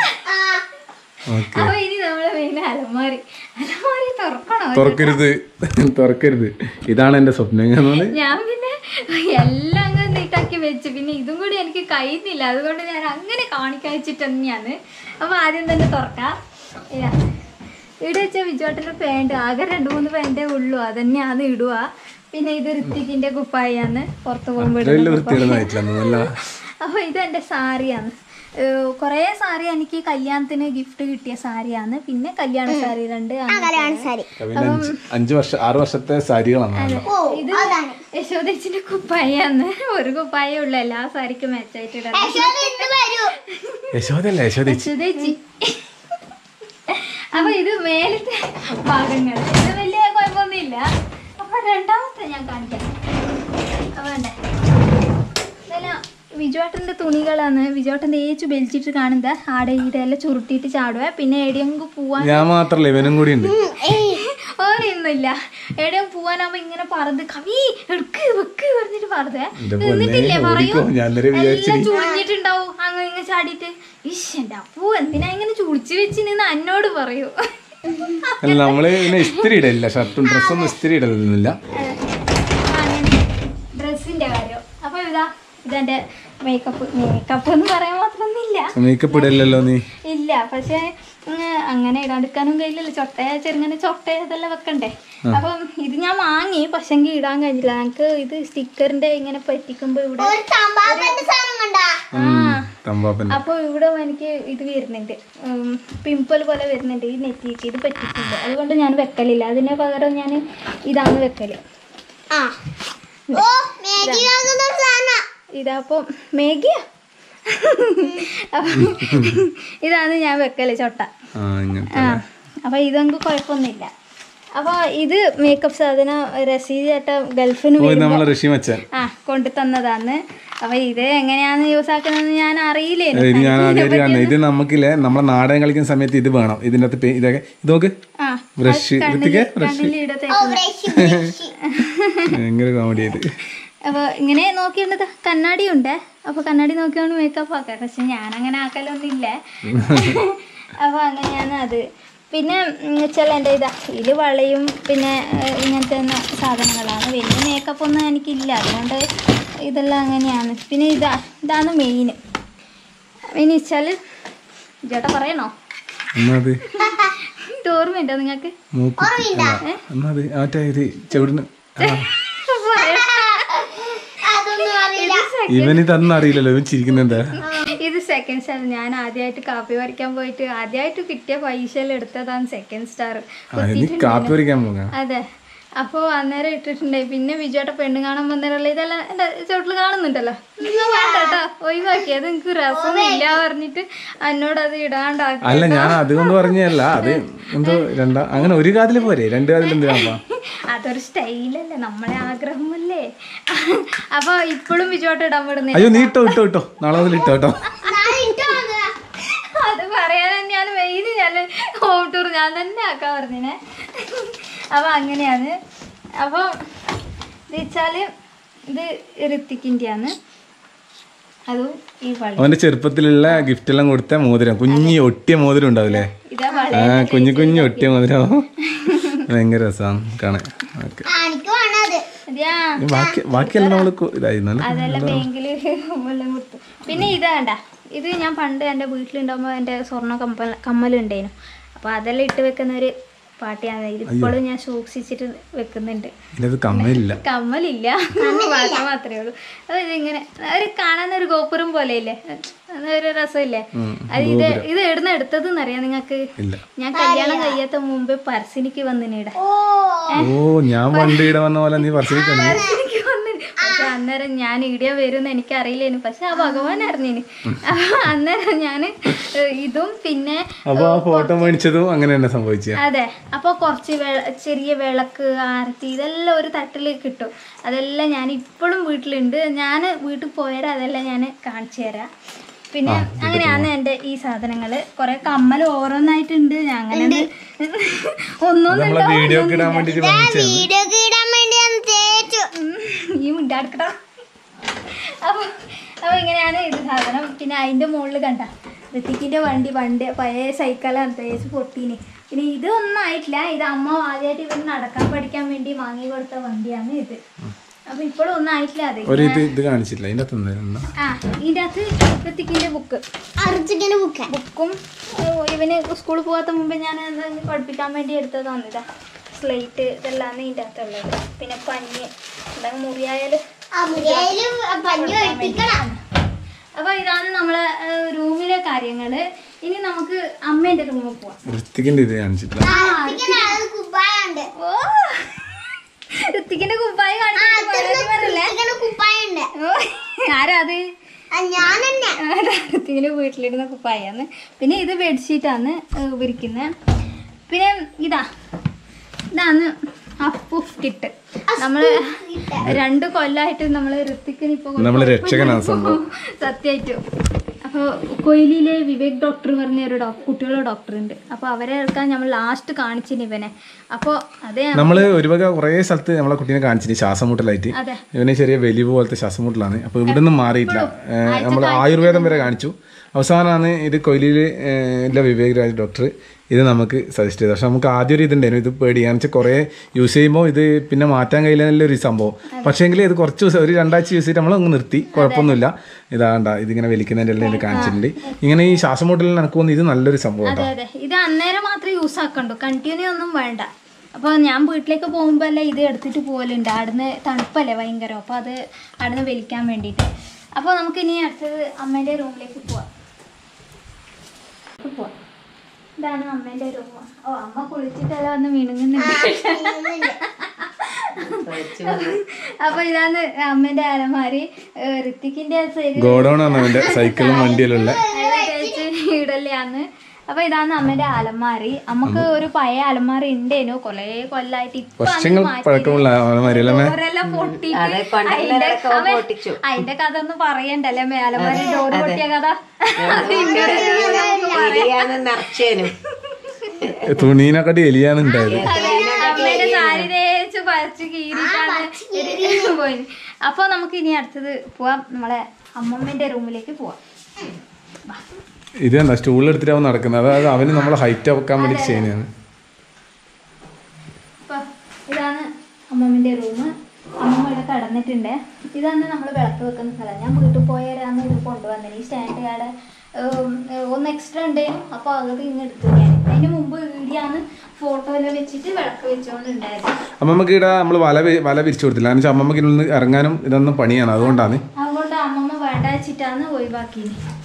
ഓക്കെ അപ്പൊ ഇനി നമ്മളെ മെയിൻ അലമാരി അലമാരി തുറക്കണോ തുറക്കരുത് തുറക്കരുത് ഇതാണ് എൻ്റെ സ്വപ്നം എന്നുള്ളത് ഞാൻ പിന്നെ എല്ലാം അങ്ങ് നീട്ടാക്കി വെച്ചു പിന്നെ ഇതും കൂടി എനിക്ക് കഴിയുന്നില്ല അതുകൊണ്ട് ഞാൻ അങ്ങനെ കാണിക്കാൻ വെച്ചിട്ട് തന്നെയാണ് അപ്പൊ ആദ്യം തന്നെ തുറക്കാം ഇതാ. ഇവിടെ വെച്ച വിജോട്ടൻ്റെ പാൻറ് ആകെ രണ്ട് മൂന്ന് പാൻറ്റേ ഉള്ളൂ അതന്നെയാണ് ഇടുക പിന്നെ ഇത് ഋത്തിക്കിന്റെ കുപ്പായാണ് പുറത്ത് പോകുമ്പോൾ വലിയ വൃത്തിയിടുന്നതായിട്ടില്ല നല്ല അപ്പൊ ഇത് എൻ്റെ സാരിയാണ് കുറേ സാരി എനിക്ക് കല്യാണത്തിന് ഗിഫ്റ്റ് കിട്ടിയ സാരിയാണ് പിന്നെ കല്യാണ സാരി രണ്ട് സാരി കവിന് അഞ്ച് അഞ്ച് വർഷം ആറ് വർഷത്തെ സാരികളാണ് നല്ല. ഇത് യശോദച്ചിന്റെ കുപ്പായാണ് ഒരു കുപ്പായേ ഉള്ളു എല്ലാ സാരിക്കും മാച്ചായിട്ട് ഇടാൻ യശോദല്ല യശോദ യശോദേച്ചി അപ്പൊ ഇത് മേലത്തെ ഭാഗങ്ങൾ ഇത് വലിയ കുഴപ്പമൊന്നുമില്ല അപ്പൊ രണ്ടാമത്തെ ഞാൻ കാണിക്കാം അപ്പൊ വേണ്ടേ ഇതെല്ലാം വിജുവാട്ടന്റെ തുണികളാണ് വിജുവാട്ടൻ തേച്ച് ബെലിച്ചിട്ട് കാണുന്നത് ആടെ ഈടെ എല്ലാം ചുരുട്ടിയിട്ട് ചാടുക പിന്നെ എവിടെയെങ്കിലും പോവാൻ ഞാൻ മാത്രല്ല ഇവനും കൂടി ഉണ്ട് ഓരൊന്നുമില്ല എവിടെയും പോവാനാവുമ്പോ ഇങ്ങനെ പറത് കവി എടുക്ക് വെക്ക് പറഞ്ഞിട്ട് പറതേ എന്റെ പൊന്നേ, എന്നിട്ടില്ലേ പറയൂ ഓടിക്കോ. ഞാൻ ഇന്നലെ എല്ലാം വിചാരിച്ചിനി. ചുളിഞ്ഞിട്ടുണ്ടാവും അങ്ങ് ഇങ്ങനെ ചാടിയിട്ട് ഇഷ് എന്റെ അപ്പൂ എന്തിനാ ഇങ്ങനെ ചുളിച്ച് വെച്ച് നിന്ന് എന്നോട് പറയൂ അല്ല നമ്മള് പിന്നെ ഇസ്തിരി ഇടലില്ല ഷർട്ടും ഡ്രസ്സൊന്നും ഇസ്തിരി ഇടലൊന്നുമില്ല ഡ്രസ്സിന്റെ കാര്യം അപ്പൊ ഇതാ ഇതെന്റെ മേക്കപ്പ് മേക്കപ്പ് എന്ന് പറയാൻ മാത്രമൊന്നുമില്ല മേക്കപ്പ് ഇടലില്ലല്ലോ നീ ഇല്ല പക്ഷെ ഉം, അങ്ങനെ ഇടാണ്ടിരിക്കാനും കഴിയില്ലല്ലോ ചൊട്ടയ ചെറുങ്ങനെ ചൊട്ടയ അതെല്ലാം വെക്കണ്ടേ അപ്പം ഇത് ഞാൻ വാങ്ങി പക്ഷെങ്കിൽ ഇടാൻ കഴിഞ്ഞില്ല ഞങ്ങക്ക് ഇത് സ്റ്റിക്കറിന്റെ ഇങ്ങനെ പറ്റിക്കുമ്പോ ഇവിടെ ആ തമ്പാപ്പൻ അപ്പൊ ഇവിടെ എനിക്ക് ഇത് വരുന്നുണ്ട് പിമ്പിൾ പോലെ വരുന്നുണ്ട് ഈ നെറ്റിക്ക് ഇത് പറ്റിയിട്ടുണ്ട് അതുകൊണ്ട് ഞാൻ വെക്കലില്ല അതിന് പകരം ഞാൻ ഇതാണ് വെക്കല് ഇതാപ്പോ മേഗിയ ഇതാണ് ഞാൻ വെക്കല് ചൊട്ട ആ ഇങ്ങനത്തെ ആ അപ്പൊ ഇതൊന്നും കുഴപ്പമൊന്നുമില്ല അപ്പൊ ഇത് മേക്കപ്പ് സാധനം റസീദ് ചേട്ട ഗൾഫിന് ഓ ഇത് വരുമ്പോ നമ്മളെ ഋഷി മച്ചാൻ ആ കൊണ്ടു തന്നതാണ് അപ്പൊ ഇത് എങ്ങനെയാന്ന് യൂസ് ആക്കുന്നതെന്ന് ഞാൻ അറിയില്ലേ ഇത് ഞാൻ ആദ്യമായിട്ട് കാണുന്നത് ഇത് നമുക്കില്ലേ നമ്മളെ നാടകം കളിക്കുന്ന സമയത്ത് ഇത് വേണം ഇതിൻ്റെ അകത്ത് പേ- ഇതൊക്കെ ഇതൊക്കെ ആ ബ്രഷ് ഇതൊക്കെ ബ്രഷ് കണ്ണിലിട ഭയങ്കര കോമഡി ഇത് അപ്പൊ ഇങ്ങനെ നോക്കിയുള്ളത് കണ്ണാടി ഉണ്ട് അപ്പൊ കണ്ണാടി നോക്കിയാണ് മേക്കപ്പ് ആക്കാം പക്ഷെ ഞാൻ അങ്ങനെ ആക്കലൊന്നുമില്ല അപ്പൊ അങ്ങനെയാണ് അത് പിന്നെ വെച്ചാൽ എൻ്റെ ഇതാ ഇതിൽ വളയും പിന്നെ ഏഹ്, ഇങ്ങനത്തെ തന്നെ സാധനങ്ങളാണ് വലിയ മേക്കപ്പ് ഒന്നും എനിക്കില്ല അതുകൊണ്ട് ഇതെല്ലാം അങ്ങനെയാണ് പിന്നെ ഇതാ ഇതാണ് മെയിൻ മെയിൻ വെച്ചാൽ ചേട്ടാ പറയണോ ഒന്നത് ഇത് ഓർമ്മയുണ്ടോ നിങ്ങൾക്ക് മൂക്ക് അല്ല, ഒന്നത് മറ്റേ ഇത് ചെവിടിന് ആ. ഇവന് ഇതൊന്നും അറിയില്ലല്ലോ ഇവൻ ചിരിക്കുന്നെന്താ ഇത് സെക്കൻഡ് സെക്കൻഡ് സ്റ്റാർ ഞാൻ ആദ്യമായിട്ട് കാപ്പി പറിക്കാൻ പോയിട്ട് ആദ്യമായിട്ട് കിട്ടിയ പൈസയിൽ എടുത്തതാണ് സെക്കൻഡ് സ്റ്റാർ ആ, നീ കാപ്പി പറിക്കാൻ പോകാം അതെ അപ്പോൾ അന്നേരം ഇട്ടിട്ടുണ്ടായി പിന്നെ വിജയോട്ടെ പെണ്ണ് കാണാൻ വന്നേരല്ലോ ഇതെല്ലാം എൻ്റെ ചോട്ടിൽ കാണുന്നുണ്ടല്ലോ നിങ്ങൾ വേണ്ട കേട്ടോ ഒഴിവാക്കി അത് എനിക്ക് രസമില്ല പറഞ്ഞിട്ട് എന്നോട് അത് ഇടാണ്ടാക്കി അല്ല ഞാൻ അതുകൊണ്ട് പറഞ്ഞല്ല അത് എന്തോ രണ്ടാ അങ്ങനെ ഒരു കാതിൽ പോരെ രണ്ട് കാതിൽ എന്തിനാ അതൊരു സ്റ്റൈലല്ലേ നമ്മളെ ആഗ്രഹമല്ലേ അപ്പോൾ ഇപ്പോഴും വിജയോട്ട് ഇടാൻ വിടുന്നില്ല അയ്യോ നീ ഇട്ടോ ഇട്ടോ ഇട്ടോ നാളെ മുതൽ ഇട്ടോ കേട്ടോ അത് പറയാൻ തന്നെയാണ് മെയിൻ ഞാൻ ഹോം ടൂർ ഞാൻ തന്നെ ആക്കാൻ പറഞ്ഞേ അപ്പോൾ അങ്ങനെയാണ് അപ്പോൾ ഇത് വെച്ചാല് ഇത് ഋത്തിക്കിൻ്റെയാണ് അതും ഈ വളി അവന്റെ ചെറുപ്പത്തിലുള്ള ഗിഫ്റ്റ് എല്ലാം കൊടുത്ത മോതിരം കുഞ്ഞി ഒട്ടിയ മോതിരം ഉണ്ടാവില്ലേ ഇതാ വളി ആ കുഞ്ഞു കുഞ്ഞു ഒട്ടിയ മോതിരം ഭയങ്കര രസമാണ് കാണാൻ ഓക്കെ എനിക്ക് വേണത് അതെയാ ബാക്കി ബാക്കിയെല്ലാം നമ്മള് കൊ- ഇതായിരുന്നല്ലോ അതെല്ലാം ബാങ്കിൽ എല്ലാം കൊടുത്തു പിന്നെ ഇത് വേണ്ട ഇത് ഞാൻ പണ്ട് എൻ്റെ വീട്ടിലുണ്ടാകുമ്പോൾ എൻ്റെ സ്വർണ്ണ കമ്മൽ കമ്മലുണ്ടായിരുന്നു അപ്പോൾ അതെല്ലാം ഇട്ട് വെക്കുന്ന ഒരു പാട്ടിയാണ് ഇത് ഇപ്പോഴും ഞാൻ സൂക്ഷിച്ചിട്ട് വെക്കുന്നുണ്ട് ഇതിനകത്ത് കമ്മലില്ല കമ്മലില്ല മാത്രം മാത്രമേ ഉള്ളൂ അത് ഇതിങ്ങനെ ഒരു കാണാൻ ഒരു ഗോപുരം പോലെ ഇല്ലേ ഒരു രസമില്ലേ അത് ഇത് ഇത് എവിടുന്ന് എടുത്തത് എന്നറിയാം നിങ്ങൾക്ക് ഇല്ല ഞാൻ കല്യാണം കഴിയാത്ത മുമ്പേ പർസിനിക്ക് വന്നിനിട ഓ ഞാൻ പണ്ട് ഇവിടെ വന്ന പോലെ നീ പറശ്ശിനി കണ്ടു എനിക്ക് വന്നിന് പക്ഷെ അന്നേരം ഞാൻ ഇടിയ വരുമെന്ന് എനിക്ക് അറിയില്ലേനു പക്ഷെ ആ ഭഗവാൻ അറിഞ്ഞിന് അപ്പൊ അന്നേരം ഞാൻ ഇതും പിന്നെ അപ്പൊ ആ ഫോട്ടോ മേടിച്ചതും അങ്ങനെ തന്നെ സംഭവിച്ച അതെ അപ്പോൾ കുറച്ച് വെള ചെറിയ വിളക്ക് ആരത്തി ഇതെല്ലാം ഒരു തട്ടിൽ കിട്ടും അതെല്ലാം ഞാൻ ഇപ്പോഴും വീട്ടിലുണ്ട് ഞാൻ വീട്ടിൽ പോയാൽ അതെല്ലാം ഞാൻ കാണിച്ചു തരാം പിന്നെ അങ്ങനെയാണ് എൻ്റെ ഈ സാധനങ്ങൾ കുറെ കമ്മൽ ഓരോന്നായിട്ടുണ്ട് ഞാൻ അങ്ങനെ ഒന്നും നമ്മളെ വീഡിയോ ഒക്കെ ഇടാൻ വേണ്ടിട്ട് വാങ്ങിച്ചതാണ് വീഡിയോ ഇടാൻ വേണ്ടി ഒന്ന് തേച്ചു ഈ മുണ്ടാടുക്കട അപ്പോൾ അപ്പോൾ ഇങ്ങനെയാണ് ഇത് സാധനം പിന്നെ അതിൻ്റെ മുകളിൽ കണ്ട ഋത്തിക്കിൻ്റെ വണ്ടി വണ്ടി പഴയ സൈക്കിളാണ് തേച്ച് പൊട്ടീന് പിന്നെ ഇത് ഒന്നും ആയിട്ടില്ല ഇത് അമ്മ ആദ്യമായിട്ട് ഇവർ നടക്കാൻ പഠിക്കാൻ വേണ്ടി വാങ്ങി കൊടുത്ത വണ്ടിയാണ് ഇത് അപ്പോൾ ഇപ്പോഴും ഒന്നും ആയിട്ടില്ല അത് ഒരു ഇത് ഇത് കാണിച്ചില്ല ഇതിന്റെ അകത്ത് എന്തായിരുന്നു ആ ഇതിൻ്റെ അകത്ത് ഋത്തിക്കിൻ്റെ ബുക്ക് അർജിക്കന് ബുക്ക് ബുക്കും ഏഹ് ഇവന് സ്കൂളിൽ പോകാത്ത മുമ്പ് ഞാൻ അത് പഠിപ്പിക്കാൻ വേണ്ടി എടുത്തതാണ് ഇതാ സ്ലേറ്റ് ഇതെല്ലാം ഇതിൻ്റെ അകത്തുള്ളത് പിന്നെ പഞ്ഞ് എന്തെങ്കിലും മുറിയായാലും അമുരിയായാലും പഞ്ഞു ഒഴിപ്പിക്കണം അപ്പൊ ഇതാണ് നമ്മളെ ഏഹ്, റൂമിലെ കാര്യങ്ങള് ഇനി നമുക്ക് അമ്മേന്റെ റൂമിൽ പോവാം ഋത്തിക്കിന്റെ ഇത് കാണിച്ചിട്ടില്ല അർജിക്കന് കുപ്പായുണ്ട് ഓ ഋത്തിക്കിന്റെ കുപ്പായി കാണിച്ചില്ലേ അർജിക്കന് കുപ്പായുണ്ട് ആരാ അത് ഞാൻ തന്നെ ഋത്തിക്കിന്റെ വീട്ടിലിരുന്ന കുപ്പായാണ് പിന്നെ ഇത് ബെഡ്ഷീറ്റാണ് വിരിക്കുന്നത് പിന്നെ ഇതാ ഇതാണ് അപ്പുഫ് കിട്ട് നമ്മള് രണ്ട് കൊല്ലായിട്ട് നമ്മള് ഋത്തിക്കിന് ഇപ്പൊ നമ്മള് രക്ഷകനാണ് സംഭവം സത്യമായിട്ടും അപ്പോൾ കൊയിലിലെ വിവേക് ഡോക്ടർ പറഞ്ഞ ഒരു ഡോക്ടർ കുട്ടികളുടെ ഡോക്ടർ ഉണ്ട് അപ്പോൾ അവരെ എടുക്കാൻ നമ്മൾ ലാസ്റ്റ് കാണിച്ചിന് ഇവനെ അപ്പോൾ അതേ നമ്മള് ഒരു വക കുറേ സ്ഥലത്ത് നമ്മളെ കുട്ടീനെ കാണിച്ചിട്ട് ശ്വാസം മുട്ടലായിട്ട് അതെ ഇവന് ചെറിയ വലിവ് പോലത്തെ ശ്വാസം മുട്ടലാണ് അപ്പൊ ഇവിടെ നിന്നും മാറിയിട്ടില്ല നമ്മൾ ആയുർവേദം വരെ കാണിച്ചു അവസാനമാണ് ഇത് കൊയിലില് ഇല്ല വിവേക് രാജ് ഡോക്ടർ ഇത് നമുക്ക് സജസ്റ്റ് ചെയ്തത് പക്ഷെ നമുക്ക് ആദ്യം ഒരു ഇതുണ്ടായിരുന്നു ഇത് പേടിയാന്ന് വെച്ചാൽ കുറേ യൂസ് ചെയ്യുമ്പോൾ ഇത് പിന്നെ മാറ്റാൻ കഴിയില്ല ഒരു സംഭവം പക്ഷേങ്കിൽ ഇത് കുറച്ച് ദിവസം ഒരു രണ്ടാഴ്ച യൂസ് ചെയ്തിട്ട് നമ്മൾ അങ്ങ് നിർത്തി കുഴപ്പമൊന്നുമില്ല ഇതാണ്ട ഇതിങ്ങനെ വലിക്കുന്നതിൻ്റെ എല്ലാം ഇത് കാണിച്ചിട്ടുണ്ട് ഇങ്ങനെ ഈ ശ്വാസം മുട്ടലിൽ നടക്കുമെന്ന് ഇത് നല്ലൊരു സംഭവം അതെ അതെ ഇത് അന്നേരം മാത്രമേ യൂസ് ആക്കണ്ടു കണ്ടിന്യൂ ഒന്നും വേണ്ട അപ്പോൾ ഞാൻ വീട്ടിലേക്ക് പോകുമ്പോൾ അല്ല ഇത് എടുത്തിട്ട് പോകലുണ്ട് അവിടുന്ന് തണുപ്പല്ലേ ഭയങ്കര അപ്പോൾ അത് അവിടുന്ന് വലിക്കാൻ വേണ്ടിയിട്ട് അപ്പോൾ നമുക്ക് ഇനി അടുത്തത് അമ്മേൻ്റെ റൂമിലേക്ക് പോവാം പോവാം ഇതാണ് അമ്മേൻ്റെ റൂം ഓ അമ്മ കുളിച്ചിട്ടല്ല വന്ന് മിണുങ്ങുന്നുണ്ട് അപ്പൊ ഇതാണ് അമ്മേന്റെ അലമാരി ഏഹ് ഋത്തിക്കിന്റെ സൈഡ് ഗോഡൗൺ ആണ് അവന്റെ സൈക്കിളും വണ്ടിയിലുള്ള ഇടലാണ് അപ്പൊ ഇതാണ് അമ്മേന്റെ അലമാരി അമ്മക്ക് ഒരു പഴയ അലമാരി ഉണ്ടേനു കൊറേ കൊല്ലായിട്ട് ഇപ്പൊ വർഷങ്ങൾ പഴക്കമുള്ള അവന്മാരല്ലേ ഡോറെല്ലാം പൊട്ടിയിട്ട് അത് കൊണ്ടുവരുന്ന അതിന്റെ- ഇടയ്ക്ക് അവൻ- പൊട്ടിച്ചു. അതിന്റെ കഥ ഒന്നും പറയണ്ടല്ലേ മേ അലമാരി ഡോറ് പൊട്ടിയ കഥ എലിയാണ് നിറച്ചേനും തുണീനെക്കാട്ടി എലിയാണ് ഉണ്ടായത് അമ്മേന്റെ സാരി തേച്ച് പറിച്ച് കീറിട്ടാണ് പോയി അപ്പൊ നമുക്ക് ഇനി അടുത്തത് പോവാം നമ്മളെ അമ്മമ്മേന്റെ റൂമിലേക്ക് പോവാം ഇത് എന്താ സ്റ്റൂളിൽ എടുത്തിട്ട് അവൻ നടക്കുന്നത് അതായത് അവന് നമ്മളെ ഹൈറ്റ് വെക്കാൻ വേണ്ടി ചെയ്യുന്നതാണ് അപ്പൊ ഇതാണ് അമ്മമ്മന്റെ റൂം അമ്മമ്മ ഇവിടെ കടന്നിട്ടുണ്ട് ഇതാണ് നമ്മൾ വിളക്ക് വെക്കുന്ന സ്ഥലം ഞാൻ വീട്ടിൽ പോയാലാണ് ഇത് കൊണ്ടുവന്നത് ഈ സ്റ്റാൻഡ് കാടെ ഒന്ന് എക്സ്ട്രാ ഉണ്ടായിരുന്നു അപ്പോൾ അത് ഇങ്ങ് എടുത്തു ഞാൻ അതിന് മുമ്പ് വീടിയാണ് ഫോട്ടോയില് വെച്ചിട്ട് വിളക്ക് വെച്ചോണ്ടുണ്ടായിരുന്നു അമ്മമ്മക്ക് ഇവിടെ നമ്മൾ വല വി- വല വിരിച്ചു കൊടുത്തില്ല കാരണം വെച്ചാൽ അമ്മമ്മക്ക് ഇതിൽ നിന്ന് ഇറങ്ങാനും ഇതൊന്നും പണിയാണ് അതുകൊണ്ടാണ് അതുകൊണ്ട് അമ്മമ്മ വേണ്ട വെച്ചിട്ടാണ് ഒഴിവാക്കിയത്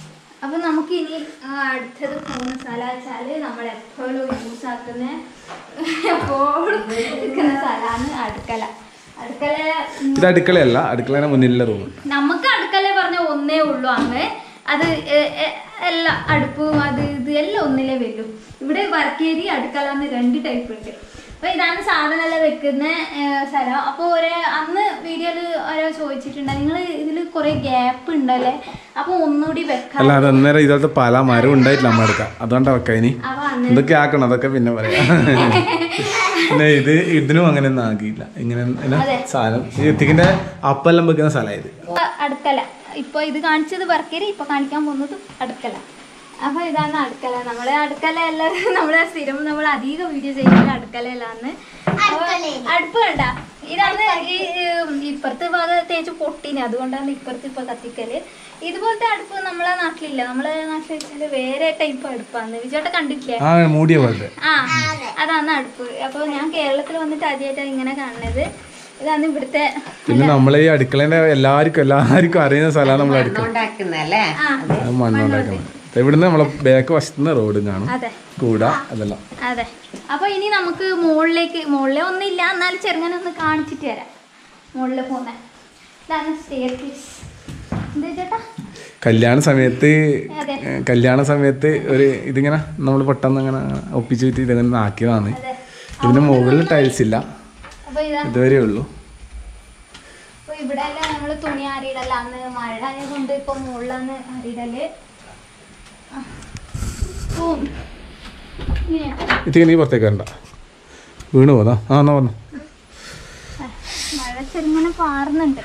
അപ്പൊ നമുക്ക് ഇനി ആ, അടുത്തത് പോകുന്ന സ്ഥലം വെച്ചാല് നമ്മൾ എപ്പോഴും യൂസ് ആക്കുന്ന എപ്പോഴും നിൽക്കുന്ന സ്ഥലമാണ് അടുക്കള അടുക്കള ഉം, ഇത് അടുക്കളയല്ല അടുക്കളയുടെ മുന്നിലുള്ള റൂം നമുക്ക് അടുക്കള പറഞ്ഞ ഒന്നേ ഉള്ളൂ അങ്ങ് അത് എ- എ- എല്ലാ അടുപ്പും അത് ഇത് എല്ലാം ഒന്നിലേ വരൂ ഇവിടെ വർക്കേരി അടുക്കള എന്ന് രണ്ട് ടൈപ്പ് ഉണ്ട് അപ്പൊ ഇതാണ് സാധനമെല്ലാം വെക്കുന്ന ഏഹ്, സ്ഥലം അപ്പോൾ ഒരു അന്ന് വീഡിയോയിൽ ഓരോ ചോദിച്ചിട്ടുണ്ട് നിങ്ങൾ ഇതിൽ കുറെ ഗ്യാപ്പ് ഉണ്ടല്ലേ അപ്പൊ ഒന്നുകൂടി വെക്കാം അല്ല അത് അന്നേരം ഇതുപോലത്തെ പല മരം ഉണ്ടായിട്ടില്ല നമ്മ എടുക്കാം അതുകൊണ്ടാ വെക്കാം ഇനി അപ്പൊ അന്ന് എന്തൊക്കെ ആക്കണം അതൊക്കെ പിന്നെ പറയാം പിന്നെ ഇത് ഇതിനും അങ്ങനെ ഒന്നും ആക്കിയില്ല ഇങ്ങനെ എന്നാ സാധനം ഈ എത്തിക്കിന്റെ അപ്പെല്ലാം വെക്കുന്ന സ്ഥലമാണ് ഇത് ഇപ്പൊ അടുക്കള ഇപ്പൊ ഇത് കാണിച്ചത് വർക്കേരി ഇപ്പൊ കാണിക്കാൻ പോകുന്നത് അടുക്കള അപ്പൊ ഇതാണ് അടുക്കള നമ്മളെ അടുക്കള എല്ലാവരും നമ്മളെ സ്ഥിരം നമ്മൾ അധികം വീഡിയോ ചെയ്യുന്നത് അടുക്കളയിലാണ് അപ്പൊ അടുപ്പ് കണ്ട ഇതാണ് ഈ ഉം, ഇപ്പുറത്തെ ഭാഗം തേച്ച് പൊട്ടിന് അതുകൊണ്ടാണ് ഇപ്പുറത്ത് ഇപ്പൊ കത്തിക്കല് ഇതുപോലത്തെ അടുപ്പ് നമ്മളെ നാട്ടിലില്ല നമ്മളെ നാട്ടിൽ വെച്ചാല് വേറെ ടൈപ്പ് അടുപ്പാണ് വിജോട്ടെ കണ്ടിട്ടില്ലേ ആ മൂടിയ പോലത്തെ ആ അതാണ് അടുപ്പ് അപ്പൊ ഞാൻ കേരളത്തിൽ വന്നിട്ട് ആദ്യമായിട്ടാണ് ഇങ്ങനെ കാണുന്നത് ഇതാണ് ഇവിടുത്തെ പിന്നെ നമ്മളെ ഈ അടുക്കളേന്റെ എല്ലാവർക്കും എല്ലാവർക്കും അറിയുന്ന സ്ഥലമാണ് നമ്മൾ അടുക്കള ഉണ്ടാക്കുന്നല്ലേ ആ അത് മണ്ണുണ്ടാക്കുന്നത് ഇവിടുന്ന് നമ്മളെ ബാക്ക് വശത്തുനിന്ന് റോഡും കാണും അതെ കൂട അതെല്ലാം അതെ അപ്പൊ ഇനി നമുക്ക് മുകളിലേക്ക് മുകളിലെ ഒന്നുമില്ല എന്നാലും ചെറുങ്ങനെ ഒന്ന് കാണിച്ചിട്ട് തരാം മുകളിൽ പോകുന്ന ഇതാണ് സ്റ്റെയർ പീസ് എന്താ ചേട്ടാ കല്യാണ സമയത്ത് അതെ ഏ, കല്യാണ സമയത്ത് ഒരു ഇതിങ്ങനെ നമ്മൾ പെട്ടെന്ന് ഇങ്ങനെ ഒപ്പിച്ച് വെച്ച് ഇതിങ്ങനെ ആക്കിയതാണ് അതെ ഇതിന് മുകളിൽ ടൈൽസ് ഇല്ല അപ്പൊ ഇതാ ഇതുവരെ ഉള്ളൂ അപ്പൊ ഇവിടെ എല്ലാം നമ്മള് തുണി ആറിയിടല്ല അന്ന് മഴ ആയതുകൊണ്ട് ഇപ്പൊ മുകളിലാണ് ആറിയിടല് ആ. ഓ. ഇങ്ങനെയാ ഇതിങ്ങനെ ഈ പുറത്തേക്ക് വരണ്ട വീണ് പോതാ ആ എന്നാ വന്നു മഴ ചെറുങ്ങനെ പാറുന്നുണ്ട്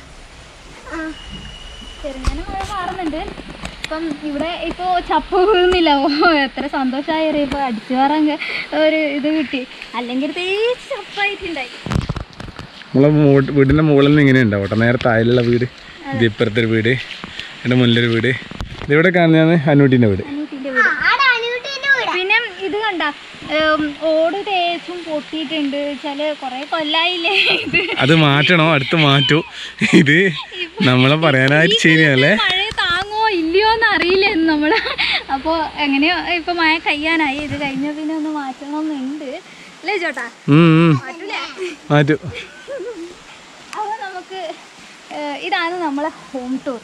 ചെറുങ്ങനെ മഴ പാറുന്നുണ്ട് ഇപ്പം ഇവിടെ ഇപ്പോ ചപ്പ് വീഴുന്നില്ല ഓ എത്ര സന്തോഷമായി ഇപ്പൊ അടിച്ചു കയറാൻ ഒരു ഇത് കിട്ടി അല്ലെങ്കിൽ തേച്ച് ചപ്പായിട്ടുണ്ടായി നമ്മളെ മൂ- വീടിന്റെ മുകളിൽ നിന്ന് ഇങ്ങനെ ഉണ്ടാവും കേട്ടോ നേരെ താഴെയുള്ള വീട് ഇത് ഇപ്പുറത്തെ ഒരു വീട് എൻ്റെ മുന്നിലൊരു വീട് ഇതിവിടെ കാണുന്നതാണ് അനൂട്ടിൻ്റെ വീട് അനൂട്ടിന്റെ വീട് പിന്നെ ഇത് കണ്ട ഓട് തേച്ചും പൊട്ടിയിട്ടുണ്ട് വെച്ചാല് കൊറേ കൊല്ലായില്ലേ ഇത് അത് മാറ്റണോ അടുത്ത് മാറ്റൂ ഇത് നമ്മളെ പറയാനായിട്ട് ചെയ്യുന്നതല്ലേ മഴ താങ്ങോ ഇല്ലയോ എന്ന് അറിയില്ലായിരുന്നു നമ്മള് അപ്പൊ എങ്ങനെയോ ഇപ്പൊ മഴ കഴിയാനായി ഇത് കഴിഞ്ഞ പിന്നെ ഒന്ന് മാറ്റണമെന്നുണ്ട് അല്ലേ ചേട്ടാ ഉം, ഉം. മാറ്റൂലേ മാറ്റൂ അപ്പൊ നമുക്ക് ഏഹ്, ഇതാണ് നമ്മളെ ഹോം ടൂർ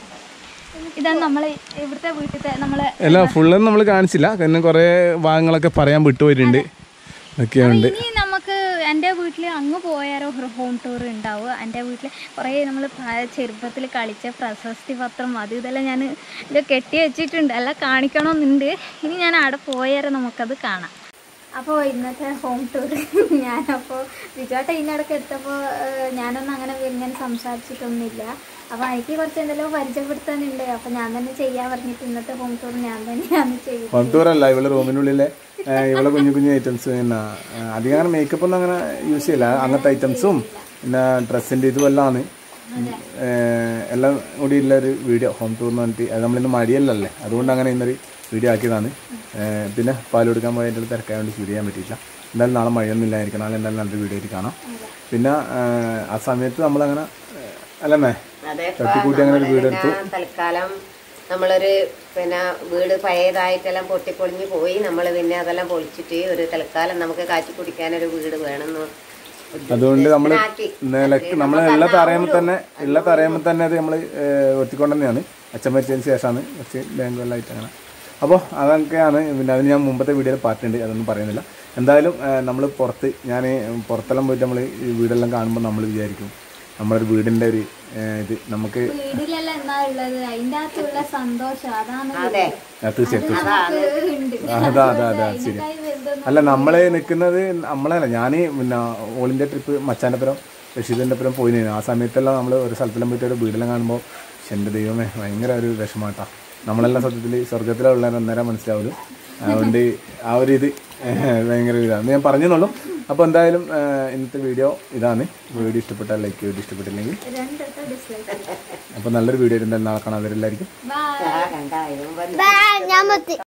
ഇതാണ് നമ്മളെ ഇവിടുത്തെ വീട്ടിലത്തെ നമ്മളെ അല്ല ഫുള്ളൊന്നും നമ്മൾ കാണിച്ചില്ല കാരണം കുറേ ഭാഗങ്ങളൊക്കെ പറയാൻ വിട്ടുപോയിട്ടുണ്ട് ഒക്കെയുണ്ട് ഇനി നമുക്ക് എൻ്റെ വീട്ടിൽ അങ്ങ് പോയാലോ ഒരു ഹോം ടൂർ ഉണ്ടാവും എൻ്റെ വീട്ടിൽ കുറേ നമ്മൾ ചെറുപ്പത്തിൽ കളിച്ച പ്രശസ്തി പത്രം അത് ഇതെല്ലാം ഞാൻ ഇത് കെട്ടി വെച്ചിട്ടുണ്ട് എല്ലാം കാണിക്കണമെന്നുണ്ട് ഇനി ഞാൻ അവിടെ പോയാലോ നമുക്കത് കാണാം അപ്പോൾ ഇന്നത്തെ ഹോം ടൂർ ഞാനപ്പോൾ വിജോട്ട ഇതിനിടയ്ക്ക് എത്തപ്പോൾ ഞാനൊന്നും അങ്ങനെ ഇങ്ങനെ സംസാരിച്ചിട്ടൊന്നുമില്ല അപ്പോൾ എനിക്ക് കുറച്ച് എന്തെല്ലോ പരിചയപ്പെടുത്താനുണ്ട് അപ്പോൾ ഞാൻ തന്നെ ചെയ്യാൻ പറഞ്ഞിട്ട് ഇന്നത്തെ ഹോം ടൂർ ഞാൻ തന്നെയാണ് ചെയ്യുന്നത് കോൺടൂറല്ല ഇവളെ റൂമിനുള്ളിലെ ഏ, ഇവളെ കുഞ്ഞു കുഞ്ഞു ഐറ്റംസ് പിന്നെ ആ, അധികം അങ്ങനെ മേക്കപ്പ് ഒന്നും അങ്ങനെ യൂസ് ചെയ്യില്ല അങ്ങനത്തെ ഐറ്റംസും പിന്നെ ഡ്രസ്സിൻ്റെ ഇതും എല്ലാം ആണ് ഏ, എല്ലാം കൂടി ഉള്ള ഒരു വീഡിയോ ഹോം ടൂർ എന്ന് പറഞ്ഞിട്ട് അത് നമ്മളിന്ന് മടിയല്ലല്ലേ അതുകൊണ്ട് അങ്ങനെ ഇന്നൊരു വീഡിയോ ആക്കിയതാണ് ഏ, പിന്നെ പാൽ കൊടുക്കാൻ പോയതിൻ്റെ തിരക്കാൻ വേണ്ടി ഷൂട്ട് ചെയ്യാൻ പറ്റിയില്ല എന്തായാലും നാളെ മഴയൊന്നും ഇല്ലായിരിക്കും നാളെ എന്തായാലും നല്ലൊരു വീഡിയോ ആയിട്ട് കാണാം പിന്നെ ഏ, ആ സമയത്ത് നമ്മളങ്ങനെ ഏ, അല്ലമ്മേ അതെ തട്ടിക്കൂട്ടി അങ്ങനെ ഒരു വീടെടുത്തു തൽക്കാലം നമ്മളൊരു പിന്നെ വീട് പഴയതായിട്ടെല്ലാം പൊട്ടിപ്പൊളിഞ്ഞ് പോയി നമ്മൾ പിന്നെ അതെല്ലാം പൊളിച്ചിട്ട് ഒരു തൽക്കാലം നമുക്ക് കാച്ചി കുടിക്കാൻ ഒരു വീട് വേണമെന്ന് അതുകൊണ്ട് നമ്മൾ ആക്കി. നിലക്ക് നമ്മൾ ഉള്ള തറയുമ്പോൾ തന്നെ ഉള്ള തറയുമ്പോൾ തന്നെ അത് നമ്മൾ ഒത്തിക്കൊണ്ട് തന്നെയാണ് അച്ഛൻ മരിച്ചതിന് ശേഷമാണ് കുറച്ച് ബാങ്ക് എല്ലാം അങ്ങനെ അപ്പോൾ അതൊക്കെയാണ് പിന്നെ അതിന് ഞാൻ മുമ്പത്തെ വീഡിയോയിൽ പാട്ടുണ്ട് അതൊന്നും പറയുന്നില്ല എന്തായാലും നമ്മൾ പുറത്ത് ഞാൻ പുറത്തെല്ലാം പോയിട്ട് നമ്മൾ ഈ വീടെല്ലാം കാണുമ്പോൾ നമ്മൾ വിചാരിക്കും നമ്മളൊരു വീടിൻ്റെ ഒരു ഏ, ഇത് നമുക്ക് വീട്ടിലെല്ലാം എന്താ ഉള്ളത് അതിൻ്റെ അകത്തുള്ള സന്തോഷം അതാണ് അതെ ആ, തീർച്ചയായിട്ടും നമുക്ക് ഉണ്ട് അതാ അതാ അതാ ശരി അല്ല നമ്മള് നിൽക്കുന്നത് നമ്മളല്ല ഞാൻ പിന്നെ ഓൾ ഇന്ത്യ ട്രിപ്പ് മച്ചാൻ്റെ പുരം റഷീദിൻ്റെ പുരം പോയി ആ സമയത്തെല്ലാം നമ്മൾ ഒരു സ്ഥലത്തെല്ലാം പോയിട്ട് ഒരു വീടെല്ലാം കാണുമ്പോൾ പക്ഷെ എൻ്റെ ദൈവമേ ഭയങ്കര ഒരു വിഷമാട്ടാ നമ്മളെല്ലാം സത്യത്തിൽ സ്വർഗത്തിലുള്ള അന്നേരം മനസ്സിലാവുള്ളൂ അതുകൊണ്ട് ആ ഒരു ഇത് ഭയങ്കര ഒരു ഇതാണ് ഞാൻ പറഞ്ഞെന്നുള്ളൂ അപ്പോൾ എന്തായാലും ആ, ഇന്നത്തെ വീഡിയോ ഇതാണ് വീഡിയോ ഇഷ്ടപ്പെട്ടാൽ ലൈക്ക് വീഡിയോ ഇഷ്ടപ്പെട്ടില്ലെങ്കിൽ രണ്ടത്തെ ഡിസ്ലൈക്ക് അപ്പോൾ നല്ലൊരു വീഡിയോ എന്തായാലും നാളെ കാണാൻ അവരെല്ലായിരിക്കും ബൈ ആ കണ്ടായും ഞാൻ മത്തി